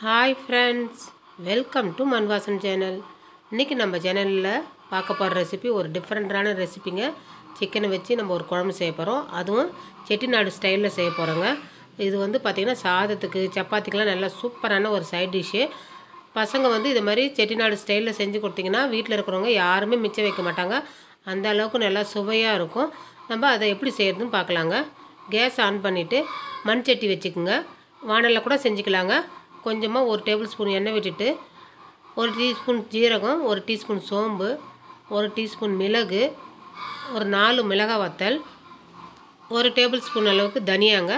hi friends welcome to Manvasan channel இன்றைக்கி நம்ம சேனலில் பார்க்க போகிற ரெசிபி ஒரு டிஃப்ரெண்ட்டான ரெசிபிங்க சிக்கனை வச்சு நம்ம ஒரு குழம்பு செய்ய போகிறோம் அதுவும் செட்டிநாடு ஸ்டைலில் செய்ய போகிறோங்க இது வந்து பார்த்திங்கன்னா சாதத்துக்கு சப்பாத்திக்கெலாம் நல்லா சூப்பரான ஒரு சைட் டிஷ்ஷு பசங்க வந்து இது மாதிரி செட்டிநாடு ஸ்டைலில் செஞ்சு கொடுத்தீங்கன்னா வீட்டில் இருக்கிறவங்க யாருமே மிச்சம் வைக்க மாட்டாங்க அந்த அளவுக்கு நல்லா சுவையாக இருக்கும் நம்ம அதை எப்படி செய்யறதுன்னு பார்க்கலாங்க கேஸ் ஆன் பண்ணிவிட்டு மண் சட்டி வச்சுக்கோங்க வானலில் கூட செஞ்சுக்கலாங்க கொஞ்சமாக ஒரு டேபிள் ஸ்பூன் எண்ணெய் விட்டுட்டு ஒரு டீஸ்பூன் ஜீரகம் ஒரு டீஸ்பூன் சோம்பு ஒரு டீஸ்பூன் மிளகு ஒரு நாலு மிளகாய் வத்தல் ஒரு டேபிள் ஸ்பூன் அளவுக்கு தனியாங்க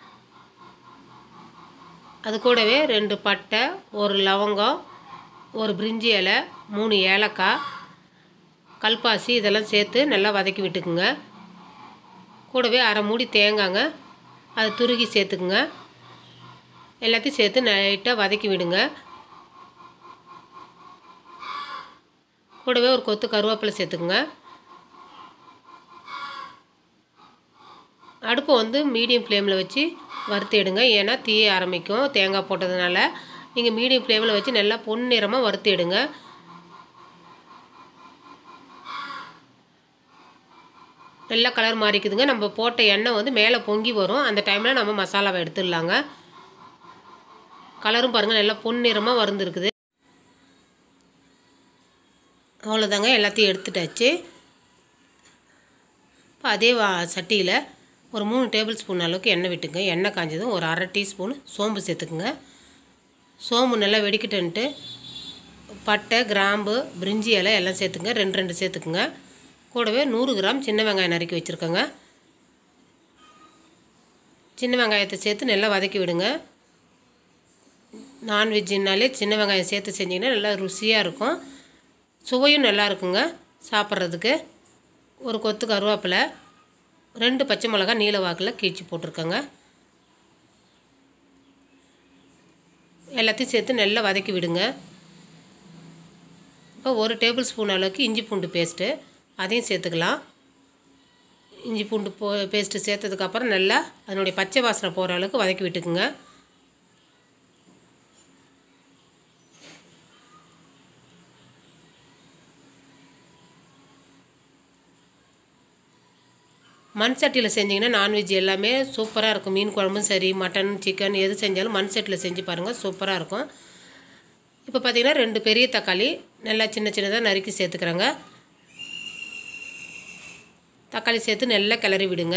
அது கூடவே ரெண்டு பட்டை ஒரு லவங்கம் ஒரு பிரிஞ்சி இலை மூணு ஏலக்காய் கல்பாசி இதெல்லாம் சேர்த்து நல்லா வதக்கி விட்டுக்குங்க கூடவே அரை மூடி தேங்காங்க அதை துருகி சேர்த்துக்குங்க எல்லாத்தையும் சேர்த்து லைட்டாக வதக்கி விடுங்க கூடவே ஒரு கொத்து கருவேப்பிலை சேர்த்துக்குங்க அடுப்பை வந்து மீடியம் ஃப்ளேமில் வச்சு வறுத்து எடுங்க ஏன்னா தீய ஆரம்பிக்கும் தேங்காய் போட்டதுனால நீங்கள் மீடியம் ஃப்ளேமில் வச்சு நல்லா பொன்னிறமாக வறுத்து எடுங்க நல்லா கலர் மாறிக்குதுங்க நம்ம போட்ட எண்ணெய் வந்து மேலே பொங்கி வரும் அந்த டைமில் நம்ம மசாலாவை எடுத்துடலாங்க கலரும் பாருங்கள் நல்லா பொன்னிறமாக வறுந்துருக்குது அவ்வளோதாங்க எல்லாத்தையும் எடுத்துட்டாச்சு இப்போ அதே வா சட்டியில் ஒரு மூணு டேபிள் ஸ்பூன் அளவுக்கு எண்ணெய் விட்டுங்க எண்ணெய் காஞ்சதும் ஒரு அரை டீஸ்பூன் சோம்பு சேர்த்துக்குங்க சோம்பு நல்லா வெடிக்கிட்டுன்ட்டு பட்டை கிராம்பு பிரிஞ்சி இலை எல்லாம் சேர்த்துங்க ரெண்டு ரெண்டு சேர்த்துக்குங்க கூடவே நூறு கிராம் சின்ன வெங்காயம் நறுக்கி வச்சுருக்கோங்க சின்ன வெங்காயத்தை சேர்த்து நல்லா வதக்கி விடுங்க நான்வெஜ்ஜினாலே சின்ன வெங்காயம் சேர்த்து செஞ்சிங்கன்னா நல்லா ருசியாக இருக்கும் சுவையும் நல்லா இருக்குங்க சாப்பிட்றதுக்கு ஒரு கொத்து கருவேப்பிலை ரெண்டு பச்சை மிளகா நீல வாக்கில் கீழ்ச்சி போட்டிருக்கோங்க எல்லாத்தையும் சேர்த்து நல்லா வதக்கி விடுங்க இப்போ ஒரு டேபிள் ஸ்பூன் அளவுக்கு இஞ்சி பூண்டு பேஸ்ட்டு அதையும் சேர்த்துக்கலாம் இஞ்சி பூண்டு போ பேஸ்ட்டு சேர்த்ததுக்கப்புறம் நல்லா அதனுடைய பச்சை வாசனை போகிற அளவுக்கு வதக்கி விட்டுக்குங்க மண் சட்டியில் செஞ்சிங்கன்னா நான்வெஜ் எல்லாமே சூப்பராக இருக்கும் மீன் குழம்பும் சரி மட்டன் சிக்கன் எது செஞ்சாலும் மண் சட்டியில் செஞ்சு பாருங்கள் சூப்பராக இருக்கும் இப்போ பார்த்திங்கன்னா ரெண்டு பெரிய தக்காளி நல்லா சின்ன சின்னதாக நறுக்கி சேர்த்துக்கிறேங்க தக்காளி சேர்த்து நல்லா கிளறி விடுங்க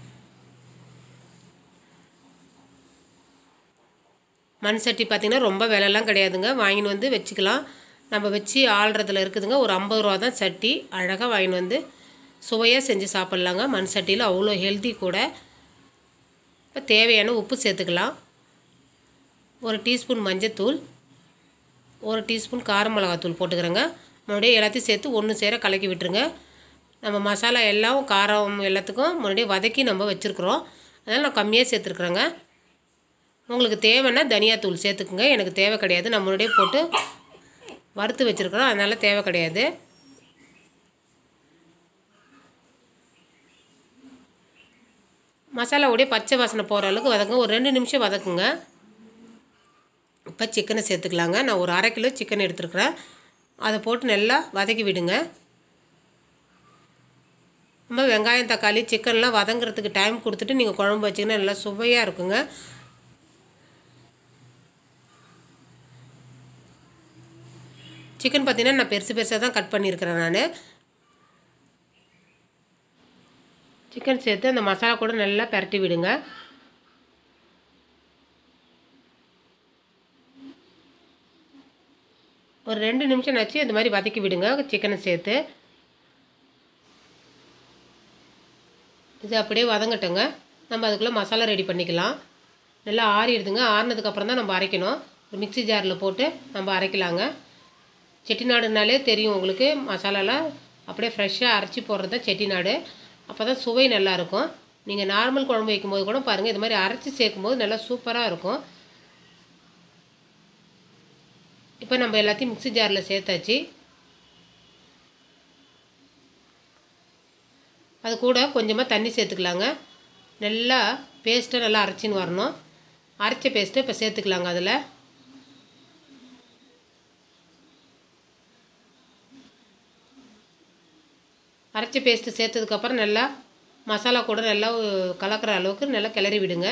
மண் சட்டி பார்த்திங்கன்னா ரொம்ப விலைலாம் கிடையாதுங்க வாங்கின்னு வந்து வச்சுக்கலாம் நம்ம வச்சு ஆள்றதுல இருக்குதுங்க ஒரு ஐம்பது ரூபா தான் சட்டி அழகாக வாங்கின்னு வந்து சுவையாக செஞ்சு சாப்பிட்லாங்க மண் சட்டியில் அவ்வளோ ஹெல்த்தி கூட இப்போ தேவையான உப்பு சேர்த்துக்கலாம் ஒரு டீஸ்பூன் மஞ்சத்தூள் ஒரு டீஸ்பூன் கார மிளகாத்தூள் போட்டுக்கிறேங்க மறுபடியும் எல்லாத்தையும் சேர்த்து ஒன்று சேர கலக்கி விட்டுருங்க நம்ம மசாலா எல்லாம் காரம் எல்லாத்துக்கும் முன்னாடியே வதக்கி நம்ம வச்சுருக்குறோம் அதனால் நான் கம்மியாக சேர்த்துருக்குறேங்க உங்களுக்கு தேவைன்னா தனியாத்தூள் சேர்த்துக்குங்க எனக்கு தேவை கிடையாது நான் முன்னாடியே போட்டு வறுத்து வச்சுருக்குறோம் அதனால் தேவை கிடையாது மசாலாவுடைய பச்சை வாசனை போகிற அளவுக்கு வதக்குங்க ஒரு ரெண்டு நிமிஷம் வதக்குங்க இப்போ சிக்கனை சேர்த்துக்கலாங்க நான் ஒரு அரை கிலோ சிக்கன் எடுத்துருக்குறேன் அதை போட்டு நல்லா வதக்கி விடுங்க நம்ம வெங்காயம் தக்காளி சிக்கன்லாம் வதங்குறதுக்கு டைம் கொடுத்துட்டு நீங்கள் குழம்பு வச்சிங்கன்னா நல்லா சுவையாக இருக்குங்க சிக்கன் பார்த்தீங்கன்னா நான் பெருசு பெருசாக தான் கட் பண்ணியிருக்கிறேன் நான் சிக்கன் சேர்த்து அந்த மசாலா கூட நல்லா பரட்டி விடுங்க ஒரு ரெண்டு நிமிஷம் ஆச்சு இந்த மாதிரி வதக்கி விடுங்க சிக்கனை சேர்த்து இது அப்படியே வதங்கட்டுங்க நம்ம அதுக்குள்ளே மசாலா ரெடி பண்ணிக்கலாம் நல்லா ஆறிடுதுங்க ஆறினதுக்கப்புறம் தான் நம்ம அரைக்கணும் ஒரு மிக்சி ஜாரில் போட்டு நம்ம அரைக்கலாங்க செட்டிநாடுனாலே தெரியும் உங்களுக்கு மசாலாலாம் அப்படியே ஃப்ரெஷ்ஷாக அரைச்சி போடுறது தான் செட்டிநாடு அப்போ தான் சுவை நல்லாயிருக்கும் நீங்கள் நார்மல் குழம்பு வைக்கும்போது கூட பாருங்கள் இது மாதிரி அரைச்சி சேர்க்கும்போது நல்லா சூப்பராக இருக்கும் இப்போ நம்ம எல்லாத்தையும் மிக்சி ஜாரில் சேர்த்தாச்சு அது கூட கொஞ்சமாக தண்ணி சேர்த்துக்கலாங்க நல்லா பேஸ்ட்டை நல்லா அரைச்சின்னு வரணும் அரைச்ச பேஸ்ட்டு இப்போ சேர்த்துக்கலாங்க அதில் அரைச்ச பேஸ்ட்டு சேர்த்ததுக்கப்புறம் நல்லா மசாலா கூட நல்லா கலக்கிற அளவுக்கு நல்லா கிளறி விடுங்க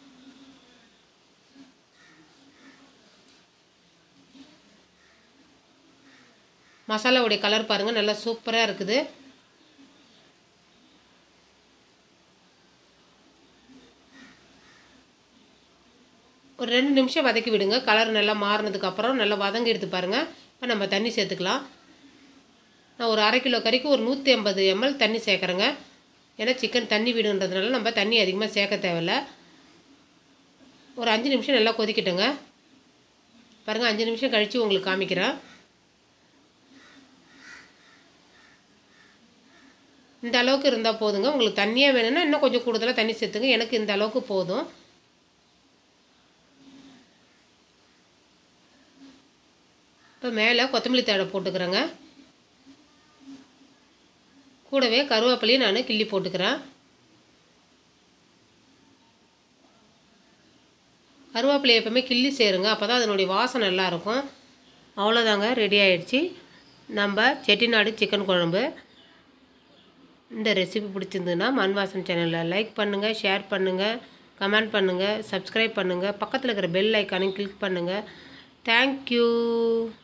மசாலாவுடைய கலர் பாருங்கள் நல்லா சூப்பராக இருக்குது ஒரு ரெண்டு நிமிஷம் வதக்கி விடுங்க கலர் நல்லா மாறினதுக்கப்புறம் நல்லா வதங்கி எடுத்து பாருங்கள் இப்போ நம்ம தண்ணி சேர்த்துக்கலாம் நான் ஒரு அரை கிலோ கறிக்கு ஒரு நூற்றி ஐம்பது எம்எல் தண்ணி சேர்க்குறேங்க ஏன்னா சிக்கன் தண்ணி விடுன்றதுனால நம்ம தண்ணி அதிகமாக சேர்க்க தேவையில்ல ஒரு அஞ்சு நிமிஷம் நல்லா கொதிக்கட்டுங்க பாருங்கள் அஞ்சு நிமிஷம் கழித்து உங்களுக்கு காமிக்கிறேன் இந்த அளவுக்கு இருந்தால் போதுங்க உங்களுக்கு தண்ணியாக வேணும்னா இன்னும் கொஞ்சம் கூடுதலாக தண்ணி சேர்த்துங்க எனக்கு இந்த அளவுக்கு போதும் இப்போ மேலே கொத்தமல்லி தழை போட்டுக்கிறேங்க கூடவே கருவேப்பிலையும் நான் கிள்ளி போட்டுக்கிறேன் கருவேப்பிலையை எப்போவுமே கிள்ளி சேருங்க அப்போ தான் அதனுடைய வாசனை நல்லாயிருக்கும் அவ்வளோதாங்க ரெடி ஆயிடுச்சு நம்ம செட்டிநாடு சிக்கன் குழம்பு இந்த ரெசிபி பிடிச்சிருந்ததுன்னா மண் வாசன் சேனலில் லைக் பண்ணுங்கள் ஷேர் பண்ணுங்கள் கமெண்ட் பண்ணுங்கள் சப்ஸ்கிரைப் பண்ணுங்கள் பக்கத்தில் இருக்கிற பெல் ஐக்கானையும் கிளிக் பண்ணுங்கள் தேங்க்யூ